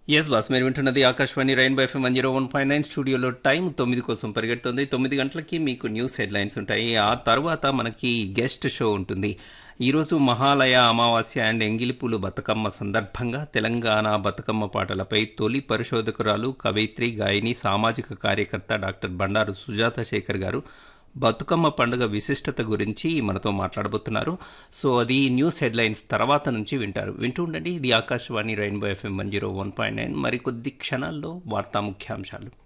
yes boss మీరు వింటున్నది Akashvani rainbow FM one zero one point nine స్టూడియోలో time తొమ్మిది కోసం పరిగెడుతుంది తొమ్మిది గంటలకి మీకు న్యూస్ హెడ్లైన్స్ ఉంటాయి ఆ తర్వాత మనకి గెస్ట్ షో ఉంటుంది ఈరోజు మహాలయ అమావాస్య అండ్ ఎంగిలిపూలు బతుకమ్మ సందర్భంగా తెలంగాణ బతుకమ్మ పాటలపై తొలి పరిశోధకురాలు కవయిత్రి గాయని సామాజిక కార్యకర్త డాక్టర్ బండారు సుజాత శేఖర్ గారు బతుకమ్మ పండుగ విశిష్టత గురించి మనతో మాట్లాడబోతున్నారు సో అది న్యూస్ హెడ్లైన్స్ తర్వాత నుంచి వింటారు వింటూ ఉండండి ఇది Akashvani rainbow FM one zero one point nine మరికొద్ది క్షణాల్లో వార్తా ముఖ్యాంశాలు